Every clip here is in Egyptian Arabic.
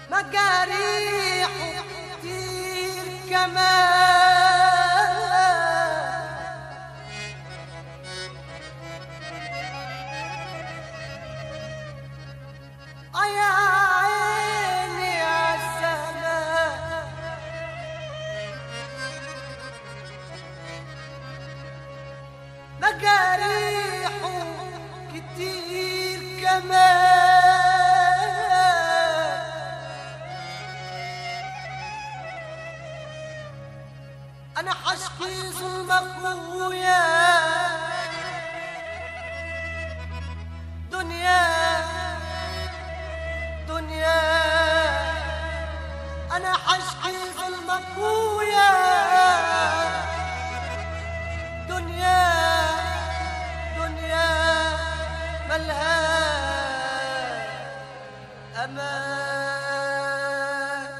مجاريح كتير كمان آه يا عيني عالزمان مجاريح كتير كمان انا حشكي ظلمك ويا دنيا دنيا انا حشكي ظلمك ويا دنيا دنيا ملها امان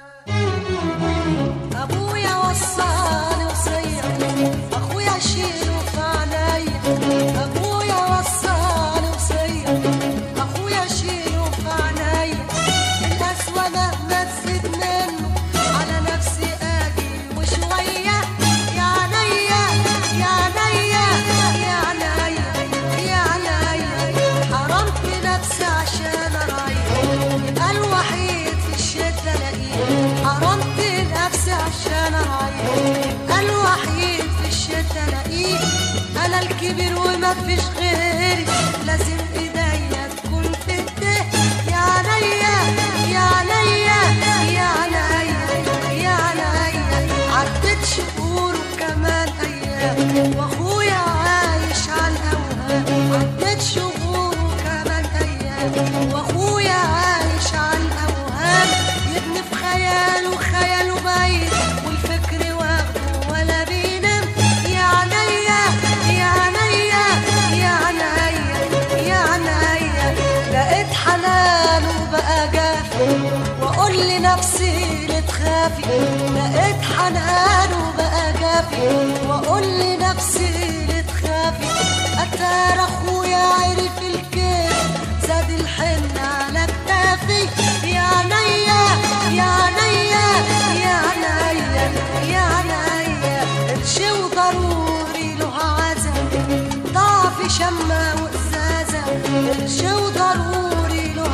ابويا وصاني وصية اخويا شيله في عينيا ابويا وصاني وصية اخويا شيله في عينيا القسوة مهما تزيد منه على نفسي اجي وشوية يا عينيا يا عينيا يا عينيا يا عينيا حرمت نفسي عشان اريح يبقى الوحيد في الشدة الاقيه حرمت نفسي عشان اريح يبقى الوحيد في الشدة الاقيه انا الكبير وما فيش غيري لازم ايديا تكون في ايديه يا عينيا يا عينيا يا عينيا يا عينيا عدت شهور وكمان ايام واخويا عايش على الاوهام عدت شهور وكمان ايام واخويا عايش على الاوهام يبني في خياله خياله بعيد والفكر واخده ولا بينام يا عينيا يا عينيا يا عينيا يا عينيا لقيت حنان وبقى جافي واقول لنفسي لا تخافي لقيت حنان وبقى جافي واقول لنفسي لا تخافي اتار اخويا عرف الكيف زاد الحن على كتافي يا عينيا يا عينيا يا عينيا يا عينيا قرشي وضروري له عزم ضعف شمة وإزازة قرشي وضروري له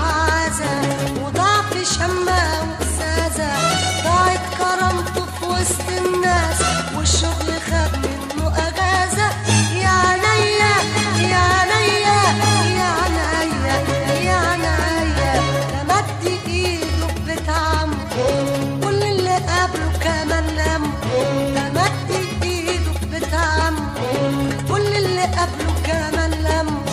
عزم وضعف شمة وإزازة ضاعت كرامته في وسط الناس والشغل خد منه أجازة يا عينيا يا عينيا يا عينيا يا عينيا لمد ايده بتعمه كل اللي قبله كمان لمه لمد ايده بتعمه كل اللي قبله كمان لمه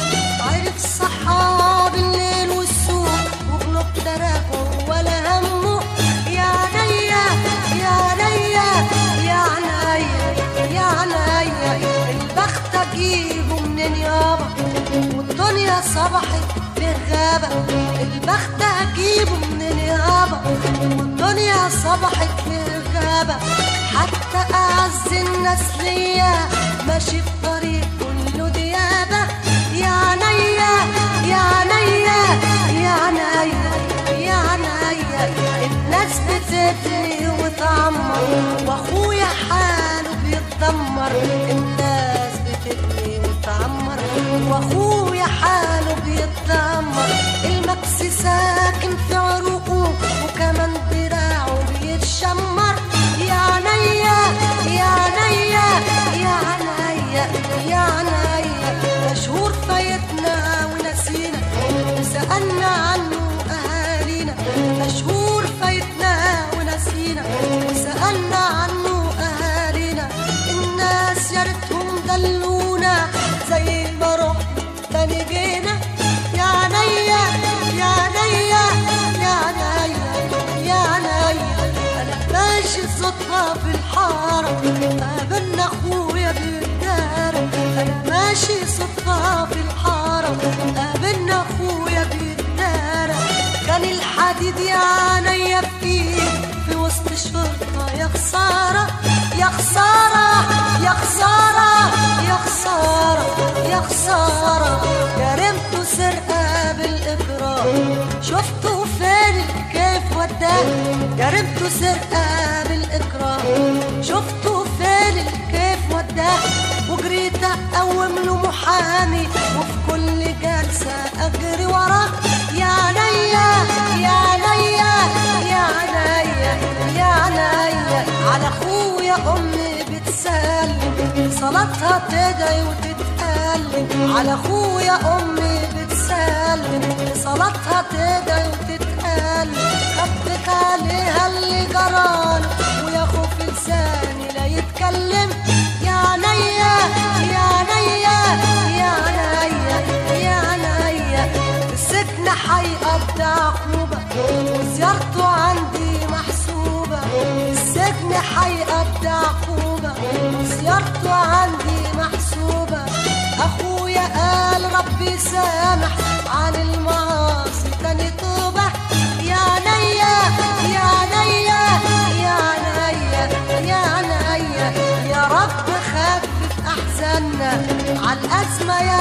عرف صحاب الليل والسوق وقلوب تراكم ولا همه يا عينيا يا عينيا يا عينيا يا عينيا البخت اجيبه منين يابا والدنيا صبحت في غابة البخت اجيبه منين يابا والدنيا صبحت في غابة حتى اعز الناس ليا ماشي في طريق كله ديابة يا عينيا يا عينيا يا عينيا يا عينيا الناس بتبني وتعمر واخويا حاله بيتدمر الناس بتبني وتعمر واخويا حاله بيتدمر المكس ساكن في عروقه وكمان دراعه بيتشمر يا عينيا يا عينيا يا عينيا يا عينيا مشهور فايتنا ونسينا وسألنا عنه أهالينا مشهور فايتنا ونسينا وسألنا عنه أهالينا الناس يا ريتهم دلونا زي ما رحنا تاني جينا يا عينيا يا عينيا يا عينيا يا عينيا انا ماشي صدفة في الحارة قابلنا اخويا بالدارة انا ماشي صدفة في الحارة قابلنا اخويا بالدارة كان الحديد يا عينيا في ايدي في وسط شرطة يا خسارة يا خسارة يا خسارة يا خسارة يا خسارة جرمته سرقة بالإكرام شفته فين كيف وداني وداه جربته سرقة بالإكرام شفته فين كيف وداه وجريت أقوم له محامي وفي كل جلسة أجري وراه يا عينيا يا عينيا يا عينيا يا عينيا على أخويا أمي بتسلم صلاتها تدعي وتتألم على أخويا أمي بتسلم صلاتها تدعي وتتألم خبت عليها اللي جراله ويا خوف لساني لا يتكلم يا عينيا يا عينيا يا عينيا يا عينيا السجن حيقضي عقوبة وزيارته عندي محسوبة السجن حيقضي عقوبة وزيارته عندي محسوبة أخويا قال ربي سامح عن المعاصي تاني توبة يا عينيا يا عينيا يا عينيا يا عينيا يا رب خفف أحزاننا عالأزمة يا